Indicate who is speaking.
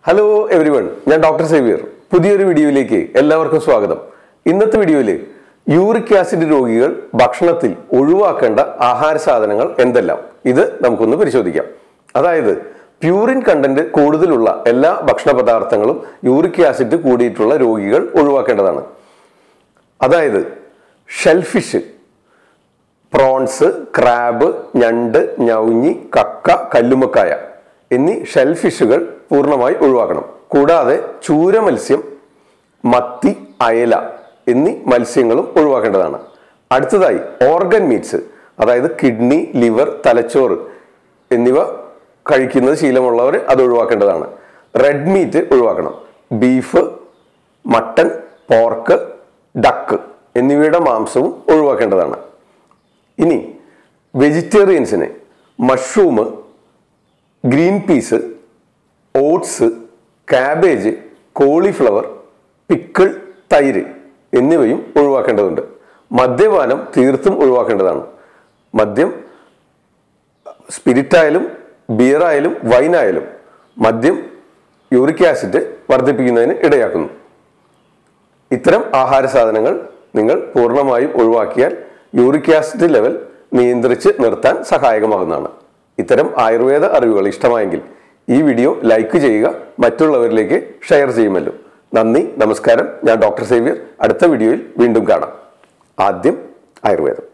Speaker 1: hello everyone ഞാൻ doctor Xavier പുതിയൊരു വീഡിയോയിലേക്ക് എല്ലാവർക്കും സ്വാഗതം ഇന്നത്തെ വീഡിയോയിൽ യൂറിക് ആസിഡ് രോഗികൾ ഭക്ഷണത്തിൽ ഒഴിവാക്കേണ്ട ആഹാര സാധനങ്ങൾ എന്തെല്ലാം ഇത് നമുക്കൊന്ന് പരിശോധിക്കാം അതായത് പ്യൂറിൻ കണ്ടന്റ് കൂടുതലുള്ള എല്ലാ ഭക്ഷണ പദാർത്ഥങ്ങളും യൂറിക് ആസിഡ് കൂടിയിട്ടുള്ള രോഗികൾ ഒഴിവാക്കേണ്ടതാണ് അതായത് ഷെൽഫിഷ് പ്രോൺസ് ക്രാബ് ഞണ്ട് ഞൗഞ്ഞി കക്ക കല്ലുമക്കായ എന്നീ ഷെൽഫിഷുകൾ പൂർണ്ണമായി ഒഴിവാക്കണം കൂടാതെ ചൂര മത്സ്യം മത്തി അയല എന്നീ മത്സ്യങ്ങളും ഒഴിവാക്കേണ്ടതാണ് അടുത്തതായി ഓർഗൻ മീറ്റ്സ് അതായത് കിഡ്നി ലിവർ തലച്ചോറ് എന്നിവ കഴിക്കുന്നത് ശീലമുള്ളവർ അത് ഒഴിവാക്കേണ്ടതാണ് റെഡ് മീറ്റ് ഒഴിവാക്കണം ബീഫ് മട്ടൺ പോർക്ക് ഡക്ക് എന്നിവയുടെ മാംസവും ഒഴിവാക്കേണ്ടതാണ് ഇനി വെജിറ്റേറിയൻസിന് mushroom green peas oats cabbage cauliflower pickle തൈര് എന്നിവയും ഒഴിവാക്കേണ്ടതുണ്ട് മദ്യപാനം തീർത്തും ഒഴിവാക്കേണ്ടതാണ് മദ്യം സ്പിരിറ്റായാലും ബിയറായാലും വൈനായാലും മദ്യം യൂറിക് ആസിഡ് വർദ്ധിപ്പിക്കുന്നതിന് ഇടയാക്കുന്നു ഇത്തരം ആഹാര സാധനങ്ങൾ നിങ്ങൾ പൂർണ്ണമായും ഒഴിവാക്കിയാൽ യൂറിക് ആസിഡ് ലെവൽ നിയന്ത്രിച്ച് നിർത്താൻ സഹായകമാകുന്നതാണ് ഇത്തരം ആയുർവേദ അറിവുകൾ ഇഷ്ടമായെങ്കിൽ ഈ വീഡിയോ ലൈക്ക് ചെയ്യുക മറ്റുള്ളവരിലേക്ക് ഷെയർ ചെയ്യുമല്ലോ നന്ദി നമസ്കാരം ഞാൻ ഡോക്ടർ സേവ്യർ അടുത്ത വീഡിയോയിൽ വീണ്ടും കാണാം ആദ്യം ആയുർവേദം